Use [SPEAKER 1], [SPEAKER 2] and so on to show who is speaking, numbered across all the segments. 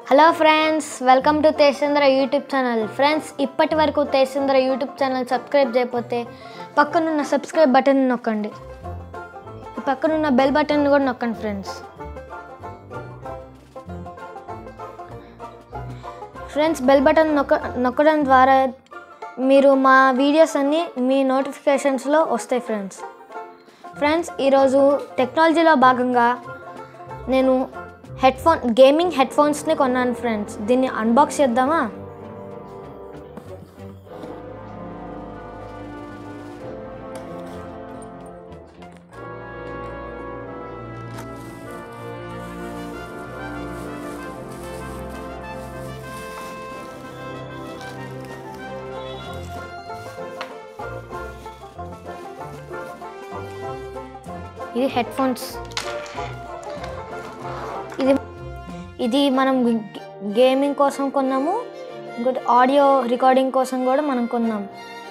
[SPEAKER 1] hello friends welcome to Tejendra YouTube channel friends ఇప్పటి వరకు తేజేంద్ర YouTube channel subscribe చేయకపోతే పక్కనున్న సబ్స్క్రైబ్ బటన్ నొక్కండి ఈ పక్కనున్న బెల్ బటన్ కూడా నొక్కండి ఫ్రెండ్స్ ఫ్రెండ్స్ బెల్ బటన్ నొక్క నొక్కడం ద్వారా మీరు మా వీడియోస్ అన్నీ మీ నోటిఫికేషన్స్లో వస్తాయి ఫ్రెండ్స్ ఫ్రెండ్స్ ఈరోజు టెక్నాలజీలో భాగంగా నేను హెడ్ ఫోన్ గేమింగ్ హెడ్ ఫోన్స్ని కొన్నాను ఫ్రెండ్స్ దీన్ని అన్బాక్స్ చేద్దామా ఇది హెడ్ ఫోన్స్ ఇది ఇది మనం గే- గేమింగ్ కోసం కొన్నాము ఇంకోటి ఆడియో రికార్డింగ్ కోసం కూడా మనం కొన్నాం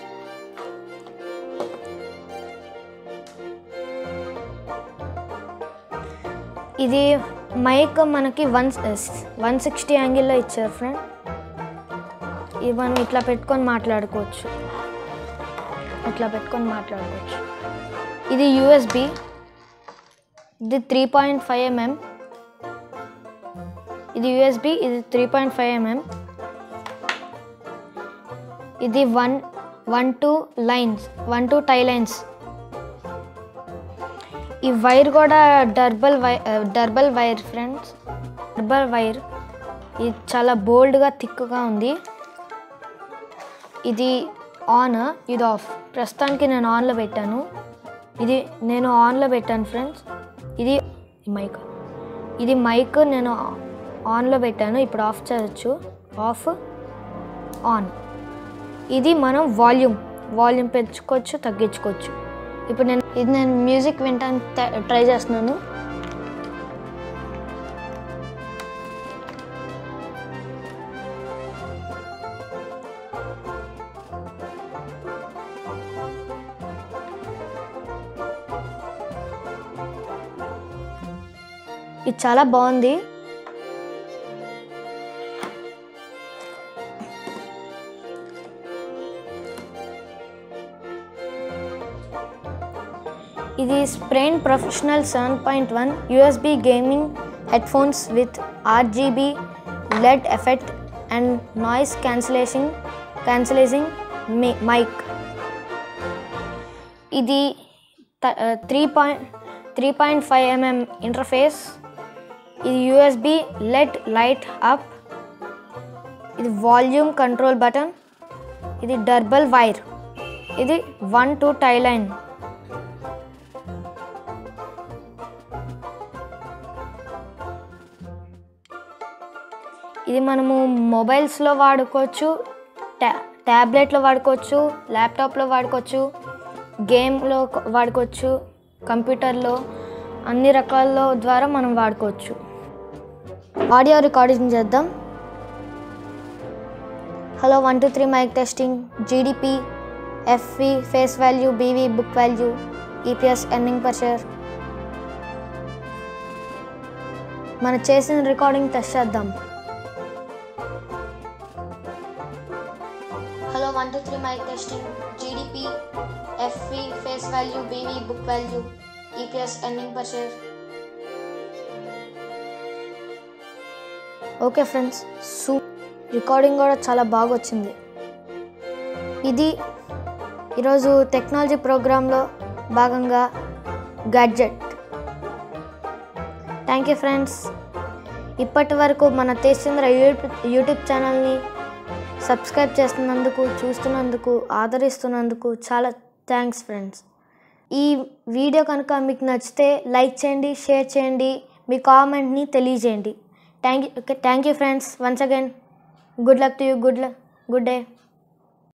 [SPEAKER 1] ఇది మైక్ మనకి వన్ వన్ సిక్స్టీ యాంగిల్లో ఇచ్చారు ఫ్రెండ్ ఇది మనం ఇట్లా పెట్టుకొని మాట్లాడుకోవచ్చు ఇట్లా పెట్టుకొని మాట్లాడుకోవచ్చు ఇది యూఎస్బి ఇది త్రీ పాయింట్ ఫైవ్ ఎంఎం ఇది యూఎస్బి ఇది త్రీ పాయింట్ ఫైవ్ ఎంఎం ఇది one one two lines one two tie lines ఈ వైర్ కూడా డర్బల్ వై durable wire friends durable wire ఇది చాలా బోల్డ్గా థిక్గా ఉంది ఇది ఆన్ ఇది ఆఫ్ ప్రస్తుతానికి నేను ఆన్లో పెట్టాను ఇది నేను ఆన్లో పెట్టాను ఫ్రెండ్స్ ఇది మైక్ ఇది మైక్ నేను ఆన్లో పెట్టాను ఇప్పుడు ఆఫ్ చేయొచ్చు ఆఫ్ ఆన్ ఇది మనం వాల్యూమ్ వాల్యూమ్ పెంచుకోవచ్చు తగ్గించుకోవచ్చు ఇప్పుడు నేను ఇది నేను మ్యూజిక్ వింటాను ట్రై చేస్తున్నాను ఇది చాలా బాగుంది ఇది sprain professional seven point one USB gaming head phones with RGB LED effect and noise cancellation cancelling mic ఇది three point three point five mm interface ఇది యూఎస్బి లెడ్ లైట్ అప్ ఇది volume control button ఇది durable wire ఇది one two tie line ఇది మనము మొబైల్స్లో వాడుకోవచ్చు ట్యా ట్యాబ్లెట్లో వాడుకోవచ్చు ల్యాప్టాప్లో వాడుకోవచ్చు గేమ్లో వాడుకోవచ్చు కంప్యూటర్లో అన్ని రకాల ద్వారా మనం వాడుకోవచ్చు ఆడియో రికార్డింగ్ చేద్దాం hello one two three mic testing GDP FV face value BV book value EPS earning per share మనం చేసిన రికార్డింగ్ టెస్ట్ చేద్దాం hello one two three mic testing GDP FV face value BV book value EPS earning per share okay friends so recording కూడా చాలా బాగా వచ్చింది ఇది ఈరోజు technology ప్రోగ్రాంలో భాగంగా గ్యాడ్జెట్ థ్యాంక్ యూ ఫ్రెండ్స్ ఇప్పటి వరకు మన తేజేంద్ర యూట్యూబ్ యూట్యూబ్ ఛానల్ని సబ్స్క్రైబ్ చేస్తున్నందుకు చూస్తున్నందుకు ఆదరిస్తున్నందుకు చాలా థ్యాంక్స్ ఫ్రెండ్స్ ఈ వీడియో కనుక మీకు నచ్చితే లైక్ చేయండి షేర్ చేయండి మీ కామెంట్ని తెలియజేయండి thank you thank you friends once again good luck to you good luck good day